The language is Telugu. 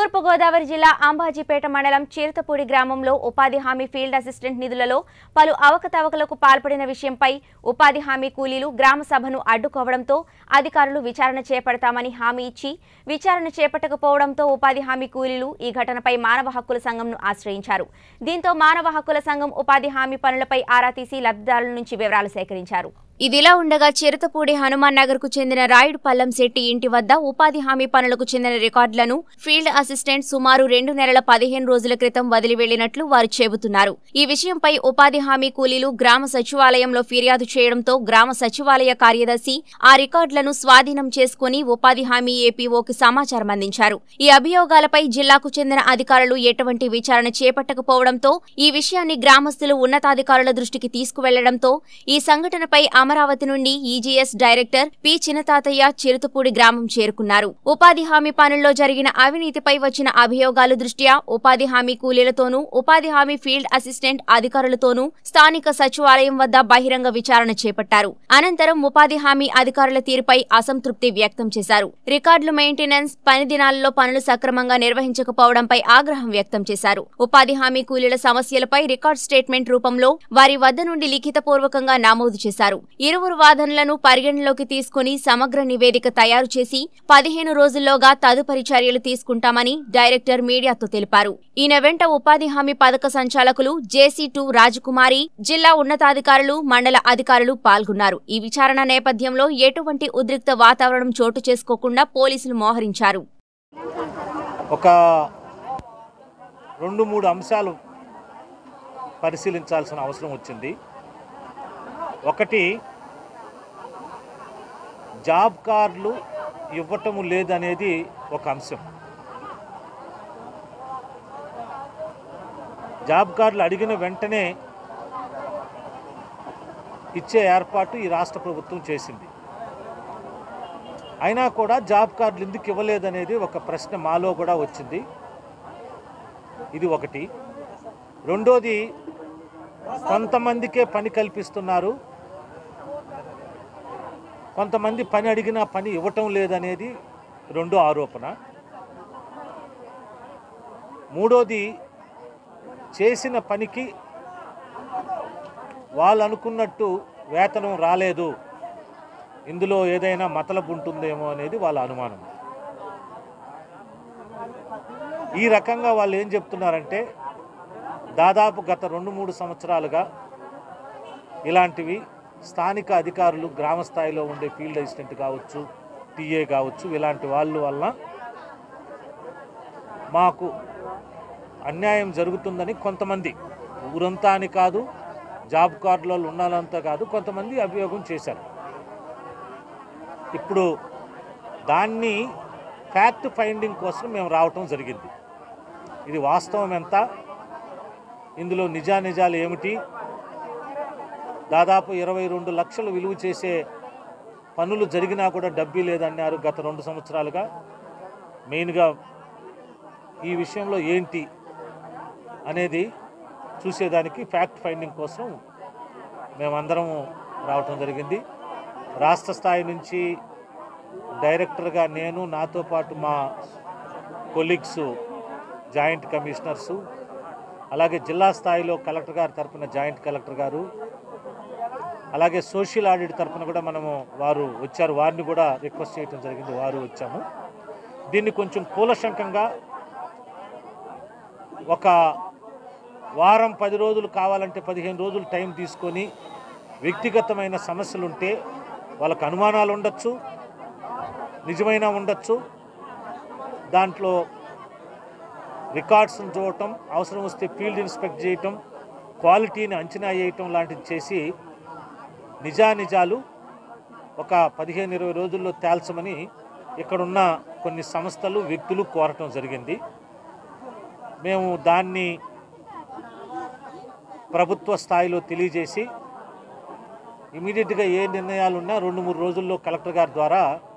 తూర్పుగోదావరి జిల్లా అంబాజీపేట మండలం చిరుతపూడి గ్రామంలో ఉపాధి హామీ ఫీల్డ్ అసిస్టెంట్ నిధులలో పలు అవకతవకలకు పాల్పడిన విషయంపై ఉపాధి హామీ కూలీలు గ్రామ సభను అడ్డుకోవడంతో అధికారులు విచారణ చేపడతామని హామీ ఇచ్చి విచారణ చేపట్టకపోవడంతో ఉపాధి హామీ కూలీలు ఈ ఘటనపై మానవ హక్కుల సంఘంను ఆశ్రయించారు దీంతో మానవ హక్కుల సంఘం ఉపాధి హామీ పనులపై ఆరా తీసి లబ్ధిదారుల నుంచి వివరాలు సేకరించారు ఇదిలా ఉండగా చిరుతపూడి హనుమాన్ నగర్ కు చెందిన రాయుడు పల్లం శెట్టి ఇంటి వద్ద ఉపాధి హామీ పనులకు చెందిన రికార్డులను ఫీల్డ్ అసిస్టెంట్ సుమారు రెండు నెలల పదిహేను రోజుల క్రితం వదిలి వెళ్లినట్లు వారు చెబుతున్నారు ఈ విషయంపై ఉపాధి హామీ కూలీలు గ్రామ సచివాలయంలో ఫిర్యాదు చేయడంతో గ్రామ సచివాలయ కార్యదర్శి ఆ రికార్డులను స్వాధీనం చేసుకుని ఉపాధి హామీ ఏపీఓకి సమాచారం అందించారు ఈ అభియోగాలపై జిల్లాకు చెందిన అధికారులు ఎటువంటి విచారణ చేపట్టకపోవడంతో ఈ విషయాన్ని గ్రామస్తులు ఉన్నతాధికారుల దృష్టికి తీసుకువెళ్లడంతో ఈ సంఘటనపై అమరావతి నుండి EGS director P Chinnatatayya Chiruthapudi గ్రామం చేరుకున్నారు ఉపాధి హామీ పనుల్లో జరిగిన అవినీతిపై వచ్చిన అభియోగాలు దృష్ట్యా ఉపాధి హామీ కూలీలతోనూ ఉపాధి హామీ ఫీల్డ్ అసిస్టెంట్ అధికారులతోనూ స్థానిక సచివాలయం వద్ద బహిరంగ విచారణ చేపట్టారు అనంతరం ఉపాధి హామీ అధికారుల తీరుపై అసంతృప్తి వ్యక్తం చేశారు రికార్డులు మెయింటెనెన్స్ పని దినాలలో పనులు సక్రమంగా నిర్వహించకపోవడంపై ఆగ్రహం వ్యక్తం చేశారు ఉపాధి హామీ కూలీల సమస్యలపై రికార్డ్ స్టేట్మెంట్ రూపంలో వారి వద్ద నుండి లిఖితపూర్వకంగా నమోదు చేశారు ఇరువురు వాదనలను పరిగణలోకి తీసుకుని సమగ్ర నివేదిక తయారు చేసి పదిహేను రోజుల్లోగా తదుపరి చర్యలు తీసుకుంటామని డైరెక్టర్ మీడియాతో తెలిపారు ఈయన వెంట ఉపాధి హామీ పథక సంచాలకులు జేసీ టూ రాజకుమారి జిల్లా ఉన్నతాధికారులు మండల అధికారులు పాల్గొన్నారు ఈ విచారణ నేపథ్యంలో ఎటువంటి ఉద్రిక్త వాతావరణం చోటు చేసుకోకుండా పోలీసులు మోహరించారు ఒక రెండు మూడు అంశాలు పరిశీలించాల్సిన అవసరం వచ్చింది ఒకటి జాబ్ కార్డులు ఇవ్వటము లేదనేది ఒక అంశం జాబ్ కార్డులు అడిగిన వెంటనే ఇచ్చే ఏర్పాటు ఈ రాష్ట్ర ప్రభుత్వం చేసింది అయినా కూడా జాబ్ కార్డులు ఎందుకు ఇవ్వలేదనేది ఒక ప్రశ్న మాలో కూడా వచ్చింది ఇది ఒకటి రెండోది కొంతమందికే పని కల్పిస్తున్నారు కొంతమంది పని అడిగినా పని ఇవ్వటం లేదనేది రెండో ఆరోపణ మూడోది చేసిన పనికి వాళ్ళు అనుకున్నట్టు వేతనం రాలేదు ఇందులో ఏదైనా మతలబు ఉంటుందేమో అనేది వాళ్ళ అనుమానం ఈ రకంగా వాళ్ళు ఏం చెప్తున్నారంటే దాదాపు గత రెండు మూడు సంవత్సరాలుగా ఇలాంటివి స్థానిక అధికారులు గ్రామ స్థాయిలో ఉండే ఫీల్డ్ అసిస్టెంట్ కావచ్చు టీఏ కావచ్చు ఇలాంటి వాళ్ళు వల్ల మాకు అన్యాయం జరుగుతుందని కొంతమంది ఊరంతా అని కాదు జాబ్ కార్డులలో ఉన్నాలంతా కాదు కొంతమంది అభియోగం చేశారు ఇప్పుడు దాన్ని ఫ్యాక్ట్ ఫైండింగ్ కోసం మేము రావటం జరిగింది ఇది వాస్తవం ఎంత ఇందులో నిజానిజాలు ఏమిటి దాదాపు ఇరవై రెండు లక్షలు విలువ చేసే పనులు జరిగినా కూడా డబ్బీ లేదన్నారు గత రెండు సంవత్సరాలుగా మెయిన్గా ఈ విషయంలో ఏంటి అనేది చూసేదానికి ఫ్యాక్ట్ ఫైండింగ్ కోసం మేమందరం రావటం జరిగింది రాష్ట్ర స్థాయి నుంచి డైరెక్టర్గా నేను నాతో పాటు మా కొలీగ్స్ జాయింట్ కమిషనర్సు అలాగే జిల్లా స్థాయిలో కలెక్టర్ గారి తరపున జాయింట్ కలెక్టర్ గారు అలాగే సోషల్ ఆడిట్ తరపున కూడా మనము వారు వచ్చారు వారిని కూడా రిక్వెస్ట్ చేయడం జరిగింది వారు వచ్చాము దీన్ని కొంచెం కూలశంకంగా ఒక వారం పది రోజులు కావాలంటే పదిహేను రోజులు టైం తీసుకొని వ్యక్తిగతమైన సమస్యలు ఉంటే వాళ్ళకు అనుమానాలు ఉండొచ్చు నిజమైన ఉండొచ్చు దాంట్లో రికార్డ్స్ని చూడటం అవసరం వస్తే ఫీల్డ్ ఇన్స్పెక్ట్ చేయటం క్వాలిటీని అంచనా వేయటం లాంటిది చేసి నిజానిజాలు ఒక పదిహేను ఇరవై రోజుల్లో తేల్చమని ఇక్కడున్న కొన్ని సంస్థలు వ్యక్తులు కోరటం జరిగింది మేము దాన్ని ప్రభుత్వ స్థాయిలో తెలియజేసి ఇమీడియట్గా ఏ నిర్ణయాలు ఉన్నా రెండు మూడు రోజుల్లో కలెక్టర్ గారి ద్వారా